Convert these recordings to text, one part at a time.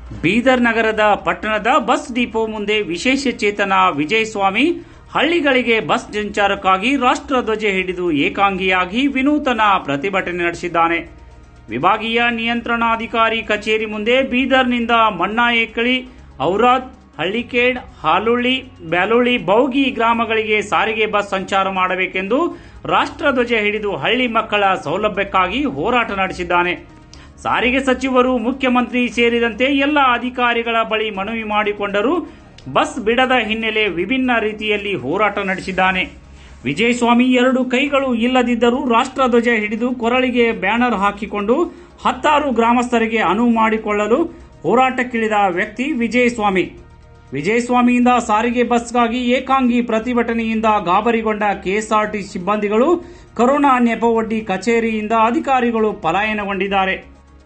ಬೀದರ್ ನಗರದ ಪಟ್ಟಣದ bus depot ಮುಂದೆ ವಿಶೇಷ ಚೇತನ ವಿಜಯ್ ಸ್ವಾಮಿ ಹಳ್ಳಿಗಳಿಗೆ ಬಸ್ ಸಂಚಾರಕ್ಕಾಗಿ ರಾಷ್ಟ್ರಧ್ವಜ ಹಿಡಿದು ಏಕಾಂಗಿಯಾಗಿ ವಿನೂತನ ಪ್ರತಿಭಟನೆ ನಡೆಸಿದ್ದಾನೆ ವಿಭಾಗೀಯ ನಿಯಂತ್ರಣಾಧಿಕಾರಿ ಕಚೇರಿ ಮುಂದೆ ಬೀದರ್ನಿಂದ ಮಣ್ಣಾಯಕಳಿ ಔರಾದ್ ಹಳ್ಳಿಕೇಡ್ ಹಾಲುಳ್ಳಿ ಬ್ಯಾಲುಳ್ಳಿ ಬೌಗಿ ಗ್ರಾಮಗಳಿಗೆ ಸಾರಿಗೆ ಬಸ್ ಸಂಚಾರ ಮಾಡಬೇಕೆಂದು ರಾಷ್ಟ್ರಧ್ವಜ ಹಿಡಿದು ಹಳ್ಳಿ ಮಕ್ಕಳ ಸೌಲಭ್ಯಕ್ಕಾಗಿ ಹೋರಾಟ ನಡೆಸಿದ್ದಾನೆ ಸಾರಿಗೆ ಸಚಿವರು ಮುಖ್ಯಮಂತ್ರಿ ಸೇರಿದಂತೆ ಎಲ್ಲ ಅಧಿಕಾರಿಗಳ ಬಳಿ ಮನವಿ ಮಾಡಿಕೊಂಡರೂ ಬಸ್ ಬಿಡದ ಹಿನ್ನೆಲೆ ವಿಭಿನ್ನ ರೀತಿಯಲ್ಲಿ ಹೋರಾಟ ನಡೆಸಿದ್ದಾನೆ ವಿಜಯಸ್ವಾಮಿ ಎರಡು ಕೈಗಳು ಇಲ್ಲದಿದ್ದರೂ ರಾಷ್ಟ್ರಧ್ವಜ ಹಿಡಿದು ಕೊರಳಿಗೆ ಬ್ಯಾನರ್ ಹಾಕಿಕೊಂಡು ಹತ್ತಾರು ಗ್ರಾಮಸ್ಥರಿಗೆ ಅನುವು ಮಾಡಿಕೊಳ್ಳಲು ಹೋರಾಟಕ್ಕಿಳಿದ ವ್ಯಕ್ತಿ ವಿಜಯಸ್ವಾಮಿ ವಿಜಯಸ್ವಾಮಿಯಿಂದ ಸಾರಿಗೆ ಬಸ್ಗಾಗಿ ಏಕಾಂಗಿ ಪ್ರತಿಭಟನೆಯಿಂದ ಗಾಬರಿಗೊಂಡ ಕೆಎಸ್ಆರ್ಟಿ ಸಿಬ್ಬಂದಿಗಳು ಕರೋನಾ ನೆಪವೊಡ್ಡಿ ಕಚೇರಿಯಿಂದ ಅಧಿಕಾರಿಗಳು ಪಲಾಯನಗೊಂಡಿದ್ದಾರೆ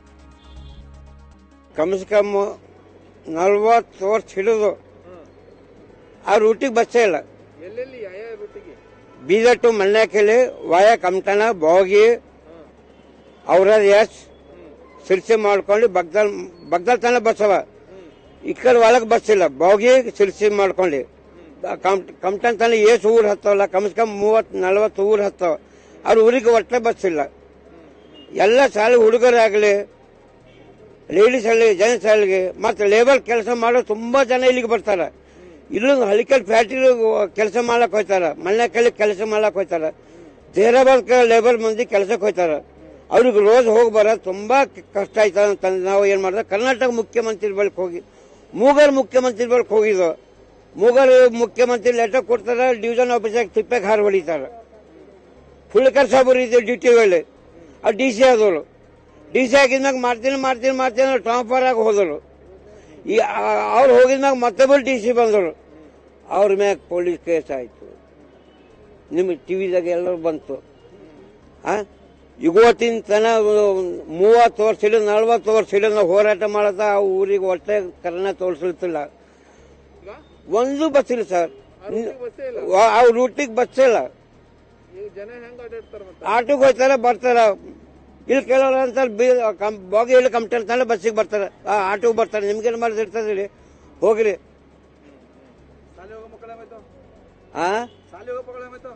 ಕಮ್ ಸೆ ಕಮ್ ನಲ್ವತ್ತು ವರ್ಷ ಹಿಡಿದು ಆ ರೂಟಿಗೆ ಬಸ್ಸೇ ಇಲ್ಲ ಎಲ್ಲೆಲ್ಲಿ ಯಾವ ರೂಟಿಗೆ ಬೀದರ್ ಟು ಮಣ್ಣಾಕೆಲಿ ವಾಯ ಕಮಟನ ಬೋಗಿ ಔರಾದ್ ಎಸ್ ಸಿರ್ಸಿ ಮಾಡ್ಕೊಂಡು ಬಗ್ದಲ್ ಬಗ್ದಲ್ ತನ ಬಸ್ ಅವ ಈ ಕಡೆ ಒಳಗೆ ಬಸ್ ಇಲ್ಲ ಬೋಗಿ ಸಿರ್ಸಿ ಮಾಡ್ಕೊಂಡು ಕಮಟನ್ ತನ ಏಸ್ ಊರ್ ಹತ್ತವಲ್ಲ ಕಮ್ ಸೆ ಕಮ್ ಮೂವತ್ ನಲ್ವತ್ತು ಊರ್ ಹತ್ತವ ಅವ್ರ ಊರಿಗೆ ಒಟ್ಟೆ ಬಸ್ ಇಲ್ಲ ಎಲ್ಲ ಶಾಲೆ ಹುಡುಗರಾಗಲಿ ಲೇಡೀಸ್ ಆಗಲಿ ಜೆಂಟ್ಸ್ ಆಗಲಿ ಮತ್ತೆ ಲೇಬರ್ ಕೆಲಸ ಮಾಡೋ ತುಂಬಾ ಜನ ಇಲ್ಲಿಗೆ ಬರ್ತಾರ ಇಲ್ಲಿ ಹಳಿಕಲ್ ಫ್ಯಾಕ್ಟ್ರಿ ಕೆಲಸ ಮಾಡಕ್ ಹೋಯ್ತಾರ ಮಣ್ಣಕಲ್ಲಿ ಕೆಲಸ ಮಾಡಕ್ ಹೋಯ್ತಾರ ದೇರಾಬಾದ್ ಲೇಬರ್ ಮಂದಿ ಕೆಲಸಕ್ಕೆ ಹೋಯ್ತಾರ ಅವ್ರಿಗೆ ರೋಜ್ ಹೋಗಿ ಬರೋದು ತುಂಬಾ ಕಷ್ಟ ಆಯ್ತದ ಅಂತ ನಾವು ಏನ್ ಮಾಡ್ದ ಕರ್ನಾಟಕ ಮುಖ್ಯಮಂತ್ರಿ ಬಳಿಕ್ ಹೋಗಿ ಮೂಗರ್ ಮುಖ್ಯಮಂತ್ರಿ ಬಳಿಕ್ ಹೋಗಿದ್ವು ಮೂಗರ್ ಮುಖ್ಯಮಂತ್ರಿ ಲೆಟರ್ ಕೊಡ್ತಾರ ಡಿವಿಷನ್ ಆಫೀಸಾಗ ತಿಪ್ಪೆಗೆ ಹಾರು ಹೊಡಿತಾರ ಫುಲ್ಕರ್ ಸಾಬರು ಇದೆ ಡ್ಯೂಟಿ ವೇಳೆ ಆ ಡಿ ಸಿ ಆದವರು ಡಿ ಸಿ ಆಗಿದ್ಮ್ಯಾಗ ಮಾಡ್ತೀನಿ ಮಾಡ್ತೀನಿ ಮಾಡ್ತೀನಿ ಅಂದ್ರೆ ಟ್ರಾನ್ಸ್ಫರ್ ಆಗಿ ಹೋದರು ಈ ಅವ್ರು ಹೋಗಿದ್ಮ್ಯಾಗ ಮತ್ತೊಬ್ಬರು ಡಿ ಸಿ ಬಂದರು ಅವ್ರ ಮ್ಯಾಗ ಪೊಲೀಸ್ ಕೇಸ್ ಆಯ್ತು ನಿಮ್ಮ ಟಿವಿದಾಗ ಎಲ್ಲರೂ ಬಂತು ಆ ಇವತ್ತಿನ ತನ ಮೂವತ್ತು ವರ್ಷ ಇಲ್ಲ ನಲ್ವತ್ತು ವರ್ಷ ಇಲ್ಲ ನಾವು ಹೋರಾಟ ಮಾಡದ ಆ ಊರಿಗೆ ಹೊಟ್ಟೆ ಕರ್ನ ತೋರಿಸ್ಲಿತ್ತಿಲ್ಲ ಈಗ ಒಂದು ಬಸ್ ಇಲ್ಲ ಸರ್ ಆ ರೂಟಿಗೆ ಬಸ್ಸೇ ಇಲ್ಲ ಆ ರೂಟಿಗೆ ಬಸ್ ಇಲ್ಲ ಈಗ ಜನ ಹೆಂಗ್ ಅಡ್ಡಾಡ್ತಾರ ಮತ್ತೆ ಆಟೋಗೆ ಹೋಗ್ತಾರ ಬರ್ತಾರ ಇಲ್ಲಿ ಕೆಲವ್ರು ಅಂತಾರೆ ಬಾಗಿ ಇಲ್ಲಿ ಕಂಪ್ಟೇಂಟ್ ಬಸ್ಸಿಗೆ ಬರ್ತಾರ ಆ ಆಟೋಗೆ ಬರ್ತಾರೆ ನಿಮ್ಗೇನು ಮಾಡಿದಿರ್ತದೆ ಇಲ್ಲಿ ಹೋಗ್ರಿ ಶಾಲೆ ಹೋಗೋ ಮಕ್ಕಳ ಏನಾಯ್ತು ಆ ಶಾಲೆ ಹೋಗೋ ಮಕ್ಕಳ ಏನಾಯ್ತು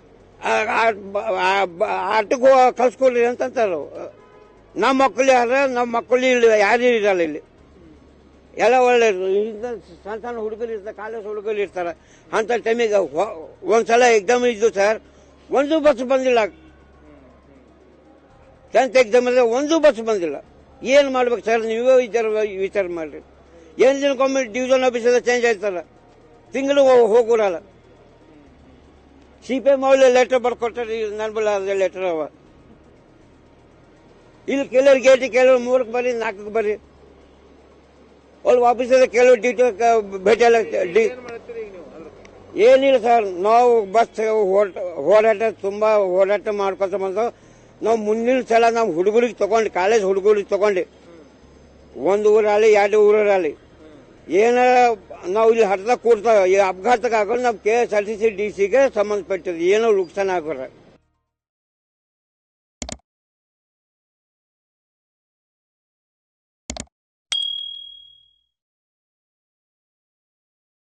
ಆಟೋಗೆ ಕಳ್ಸ್ಕೊಡ್ರಿ ಅಂತಂತಾರ ನಮ್ಮ ಮಕ್ಕಳು ಯಾರ ನಮ್ಮ ಮಕ್ಕಳು ಇಲ್ಲಿ ಯಾರು ಇರಲ್ಲ ಇಲ್ಲಿ ಎಲ್ಲ ಒಳ್ಳೆ ಇಂಥ ಸಣ್ಣ ಸಣ್ಣ ಹುಡುಗರು ಇರ್ತಾರೆ ಕಾಲೇಜ್ ಹುಡುಗರು ಇರ್ತಾರೆ ಅಂತ ಟೈಮಿಗೆ ಒಂದ್ಸಲ ಎಕ್ಸಾಮ್ ಇದ್ದು ಸರ್ ಒಂದು ಬಸ್ ಬಂದಿಲ್ಲ ಟೆಂತ್ ಎಕ್ಸಾಮ್ ಅಲ್ಲ ಒಂದು ಬಸ್ ಬಂದಿಲ್ಲ ಏನು ಮಾಡ್ಬೇಕು ಸರ್ ನೀವೇ ವಿಚಾರ ವಿಚಾರ ಮಾಡ್ರಿ ಏನು ದಿನಕ್ಕೊಮ್ಮೆ ಡಿವಿಷನ್ ಆಫೀಸರ್ ಚೇಂಜ್ ಆಯ್ತಲ್ಲ ತಿಂಗಳು ಹೋಗೋರಲ್ಲ ಸಿ ಪಿ ಎಂ ಅವ್ರಲ್ಲಿ ಲೆಟರ್ ಬರ್ಕೊಟ್ಟಾರೆ ನನ್ನ ಬಲ್ಲ ಅದೇ ಲೆಟರ್ ಅವ ಇಲ್ಲಿ ಕೆಲವ್ರು ಗೇಟಿ ಕೆಲವ್ರು ಮೂರಕ್ಕೆ ಬರ್ರಿ ನಾಲ್ಕಕ್ಕೆ ಬರ್ರಿ ಅಲ್ಲಿ ಆಫೀಸಲ್ಲಿ ಕೆಲವು ಡ್ಯೂಟಿ ಭೇಟಿ ಎಲ್ಲ ಡಿ ಏನ್ ಮಾಡ್ತೀರಿ ಈಗ ನೀವು ಅದ್ರ ಏನಿಲ್ಲ ಸರ್ ನಾವು ಬಸ್ ಹೋರಾಟ ಹೋರಾಟ ತುಂಬಾ ಹೋರಾಟ ಮಾಡ್ಕೊತ ಬಂದು ನಾವು ಮುಂದಿನ ಸಲ ನಾವು ಹುಡುಗರಿಗೆ ತಗೊಂಡು ಕಾಲೇಜ್ ಹುಡುಗರಿಗೆ ತಗೊಂಡು ಒಂದು ಊರಲ್ಲಿ ಎರಡು ಊರಲ್ಲಿ ಏನಾರ ನಾವು ಇಲ್ಲಿ ಹರ್ದ ಕೂಡ್ತಾವ ಈ ಅಪಘಾತಕ್ಕೆ ಹಾಕೊಂಡು ನಾವು K S R T C D ಸಿಗೆ ಸಂಬಂಧಪಟ್ಟಿದ್ದು ಏನೋ ನುಕ್ಸಾನ ಆಗೋರ